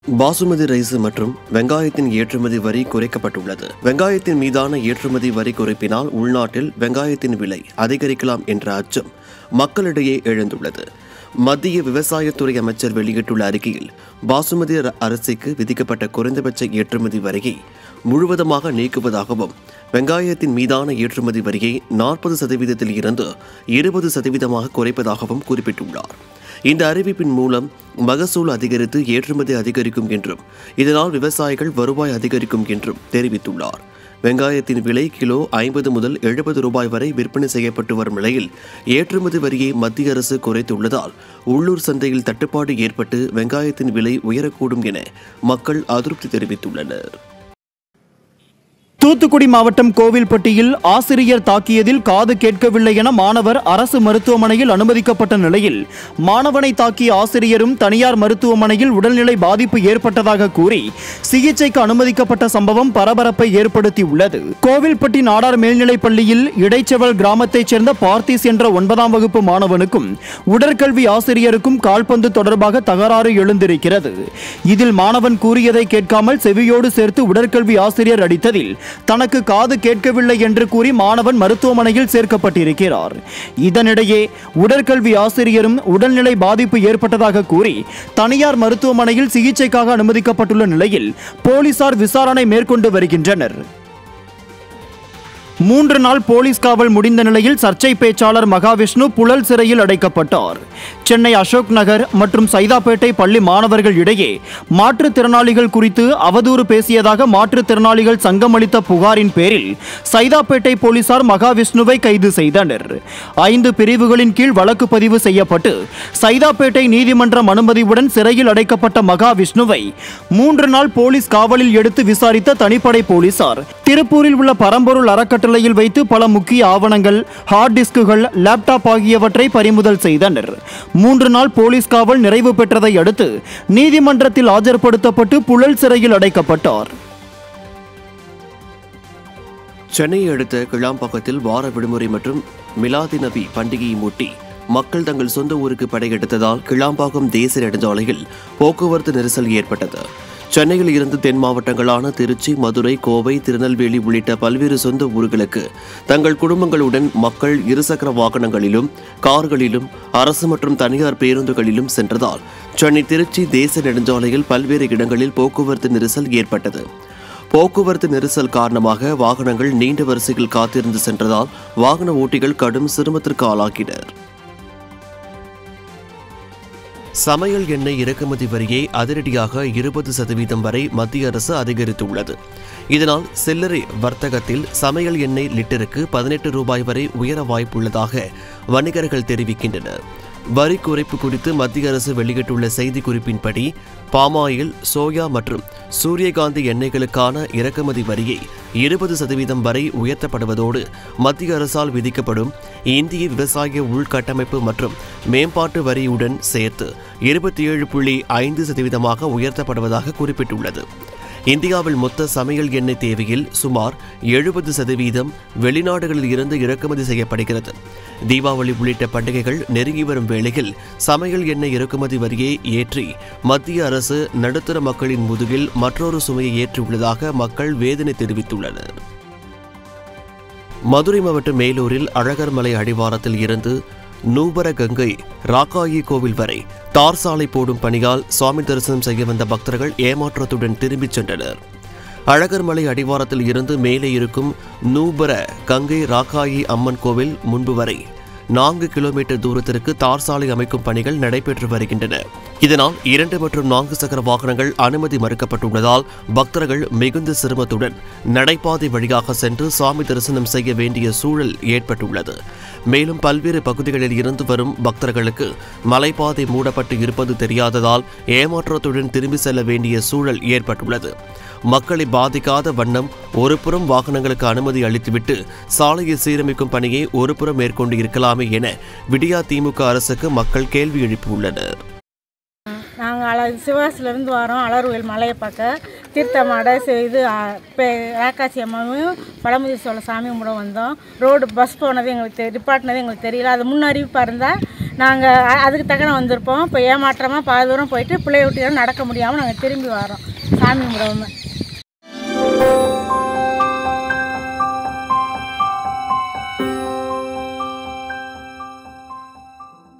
basmati rice மற்றும் வெங்காயத்தின் ஏற்றுமதி வரி குறைக்கப்பட்டுள்ளது வெங்காயத்தின் மீதான ஏற்றுமதி வரி குறைப்பினால் உள்நாட்டில் வெங்காயத்தின் விலை அதிகரிக்கலாம் என்ற அச்சம் மக்களிடையே எழுந்துள்ளது மத்திய விவசாயத்துறை அமைச்சர் வெளியிட்டுள்ள அறிக்கையில் பாசுமதி ர- அரிசிக்கு விதிக்கப்பட்ட குறைந்தபட்ச ஏற்றுமதி வரியை முழுவதுமாக நீக்குவதாகவும் வெங்காயத்தின் மீதான ஏற்றுமதி வரியை நாற்பது சதவீதத்தில் இருந்து இருபது சதவீதமாக குறைப்பதாகவும் குறிப்பிட்டுள்ளார் இந்த அறிவிப்பின் மூலம் மகசூல் அதிகரித்து ஏற்றுமதி அதிகரிக்கும் என்றும் இதனால் விவசாயிகள் வருவாய் அதிகரிக்கும் என்றும் தெரிவித்துள்ளார் வெங்காயத்தின் விலை கிலோ ஐம்பது முதல் எழுபது ரூபாய் வரை விற்பனை செய்யப்பட்டு வரும் நிலையில் ஏற்றுமதி வரியை மத்திய அரசு குறைத்துள்ளதால் உள்ளூர் சந்தையில் தட்டுப்பாடு ஏற்பட்டு வெங்காயத்தின் விலை உயரக்கூடும் என மக்கள் அதிருப்தி தெரிவித்துள்ளனர் தூத்துக்குடி மாவட்டம் கோவில்பட்டியில் ஆசிரியர் தாக்கியதில் காது கேட்கவில்லை என மாணவர் அரசு மருத்துவமனையில் அனுமதிக்கப்பட்ட நிலையில் மாணவனை தாக்கிய ஆசிரியரும் தனியார் மருத்துவமனையில் உடல்நிலை பாதிப்பு ஏற்பட்டதாக கூறி சிகிச்சைக்கு அனுமதிக்கப்பட்ட சம்பவம் பரபரப்பை ஏற்படுத்தியுள்ளது கோவில்பட்டி நாடார் மேல்நிலைப் பள்ளியில் இடைச்செவல் கிராமத்தைச் சேர்ந்த பார்த்திஸ் என்ற ஒன்பதாம் வகுப்பு மாணவனுக்கும் உடற்கல்வி ஆசிரியருக்கும் கால்பந்து தொடர்பாக தகராறு எழுந்திருக்கிறது இதில் மாணவன் கூறியதை கேட்காமல் செவியோடு சேர்த்து உடற்கல்வி ஆசிரியர் அடித்ததில் தனக்கு காது கேட்கவில்லை என்று கூறி மாணவன் மருத்துவமனையில் சேர்க்கப்பட்டிருக்கிறார் இதனிடையே உடற்கல்வி ஆசிரியரும் உடல்நிலை பாதிப்பு ஏற்பட்டதாக கூறி தனியார் மருத்துவமனையில் சிகிச்சைக்காக அனுமதிக்கப்பட்டுள்ள நிலையில் போலீசார் விசாரணை மேற்கொண்டு வருகின்றனர் மூன்று நாள் போலீஸ் காவல் முடிந்த நிலையில் சர்ச்சை பேச்சாளர் மகாவிஷ்ணு புழல் சிறையில் அடைக்கப்பட்டார் சென்னை அசோக் நகர் மற்றும் சைதாப்பேட்டை பள்ளி மாணவர்கள் இடையே மாற்றுத்திறனாளிகள் குறித்து அவதூறு பேசியதாக மாற்றுத்திறனாளிகள் சங்கம் அளித்த புகாரின் பேரில் சைதாப்பேட்டை போலீசார் மகாவிஷ்ணுவை கைது செய்தனர் ஐந்து பிரிவுகளின் கீழ் வழக்கு பதிவு செய்யப்பட்டு சைதாப்பேட்டை நீதிமன்றம் அனுமதியுடன் சிறையில் அடைக்கப்பட்ட மகாவிஷ்ணுவை மூன்று நாள் போலீஸ் காவலில் எடுத்து விசாரித்த தனிப்படை போலீசார் திருப்பூரில் உள்ள பரம்பொருள் அறக்கட்டளையில் வைத்து பல முக்கிய ஆவணங்கள் ஹார்ட் டிஸ்குகள் லேப்டாப் ஆகியவற்றை பறிமுதல் செய்தனர் மூன்று நாள் போலீஸ் காவல் நிறைவு பெற்றதை அடுத்து நீதிமன்றத்தில் ஆஜர்படுத்தப்பட்டு புழல் சிறையில் அடைக்கப்பட்டார் சென்னையை அடுத்த கிளாம்பாக்கத்தில் வார விடுமுறை மற்றும் மிலாதி நபி பண்டிகையை முட்டி மக்கள் தங்கள் சொந்த ஊருக்கு படையெடுத்ததால் கிளாம்பாக்கம் தேசிய நெடுஞ்சாலையில் போக்குவரத்து நெரிசல் ஏற்பட்டது சென்னையில் இருந்து தென் மாவட்டங்களான திருச்சி மதுரை கோவை திருநெல்வேலி உள்ளிட்ட பல்வேறு சொந்த ஊர்களுக்கு தங்கள் குடும்பங்களுடன் மக்கள் இருசக்கர வாகனங்களிலும் கார்களிலும் அரசு மற்றும் தனியார் பேருந்துகளிலும் சென்றதால் சென்னை திருச்சி தேசிய நெடுஞ்சாலையில் பல்வேறு இடங்களில் போக்குவரத்து நெரிசல் ஏற்பட்டது போக்குவரத்து நெரிசல் காரணமாக வாகனங்கள் நீண்ட வரிசையில் காத்திருந்து சென்றதால் வாகன ஓட்டிகள் கடும் சிரமத்திற்கு ஆளாகினர் சமையல் எண்ணெய் இறக்குமதி வரியை அதிரடியாக இருபது சதவீதம் வரை மத்திய அரசு அதிகரித்துள்ளது இதனால் சில்லறை வர்த்தகத்தில் சமையல் எண்ணெய் லிட்டருக்கு பதினெட்டு ரூபாய் வரை உயர வாய்ப்புள்ளதாக வணிகர்கள் தெரிவிக்கின்றனர் வரி குறைப்பு குறித்து மத்திய அரசு வெளியிட்டுள்ள செய்திக்குறிப்பின்படி பாமாயில் சோயா மற்றும் சூரியகாந்தி எண்ணெய்களுக்கான இறக்குமதி வரியை இருபது சதவீதம் வரை உயர்த்தப்படுவதோடு மத்திய அரசால் விதிக்கப்படும் இந்திய விவசாய உள்கட்டமைப்பு மற்றும் மேம்பாட்டு வரியுடன் சேர்த்து இருபத்தி ஏழு புள்ளி ஐந்து சதவீதமாக உயர்த்தப்படுவதாக குறிப்பிட்டுள்ளது இந்தியாவில் மொத்த சமையல் எண்ணெய் தேவையில் சுமார் எழுபது சதவீதம் வெளிநாடுகளில் இருந்து இறக்குமதி செய்யப்படுகிறது தீபாவளி உள்ளிட்ட பண்டிகைகள் நெருங்கி வரும் வேளையில் சமையல் எண்ணெய் இறக்குமதி வரியை ஏற்றி மத்திய அரசு நடுத்தர மக்களின் முதுகில் மற்றொரு சுமையை ஏற்றியுள்ளதாக மக்கள் வேதனை தெரிவித்துள்ளனர் மதுரை மாவட்டம் மேலூரில் அழகர்மலை அடிவாரத்தில் இருந்து நூபர கங்கை ராக்காயி கோவில் வரை தார் சாலை போடும் பணியால் சுவாமி தரிசனம் செய்ய வந்த பக்தர்கள் ஏமாற்றத்துடன் திரும்பிச் சென்றனர் அழகர்மலை அடிவாரத்தில் இருந்து மேலே இருக்கும் நூபர கங்கை ராக்காயி அம்மன் கோவில் முன்பு வரை நான்கு கிலோமீட்டர் தூரத்திற்கு தார் சாலை அமைக்கும் பணிகள் நடைபெற்று வருகின்றன இதனால் இரண்டு மற்றும் நான்கு சக்கர வாகனங்கள் அனுமதி மறுக்கப்பட்டுள்ளதால் பக்தர்கள் மிகுந்த சிரமத்துடன் நடைபாதை வழியாக சென்று சாமி தரிசனம் செய்ய வேண்டிய சூழல் ஏற்பட்டுள்ளது மேலும் பல்வேறு பகுதிகளில் இருந்து வரும் பக்தர்களுக்கு மலைப்பாதை மூடப்பட்டு இருப்பது தெரியாததால் ஏமாற்றத்துடன் திரும்பி செல்ல வேண்டிய சூழல் ஏற்பட்டுள்ளது மக்களை பாதிக்காத வண்ணம் ஒருபுறம் வாகனங்களுக்கு அனுமதி அளித்துவிட்டு சாலையை சீரமைக்கும் பணியை ஒருபுறம் மேற்கொண்டு இருக்கலாமே என விடியா திமுக அரசுக்கு மக்கள் கேள்வி எழுப்பியுள்ளனர் நாங்கள் அல சிவகாசிலேருந்து வரோம் அலர்வேல் மலையை பார்க்க தீர்த்தமாட செ- இது ஆ, பெ ராக்காசி அம்மாவும் பழமுதி சோழ சாமி கும்பிட வந்தோம் ரோடு பஸ் போனது எங்களுக்கு தெ டிபார்ட்னது எங்களுக்கு தெரியல அது முன் அறிவிப்பாக இருந்தால் நாங்கள் அதுக்கு தக்கன வந்திருப்போம் இப்போ ஏமாற்றமாக பாதி தூரம் போயிட்டு பிள்ளைய விட்டு நடக்க முடியாமல் நாங்கள் திரும்பி வரோம் சாமி கும்பிடாம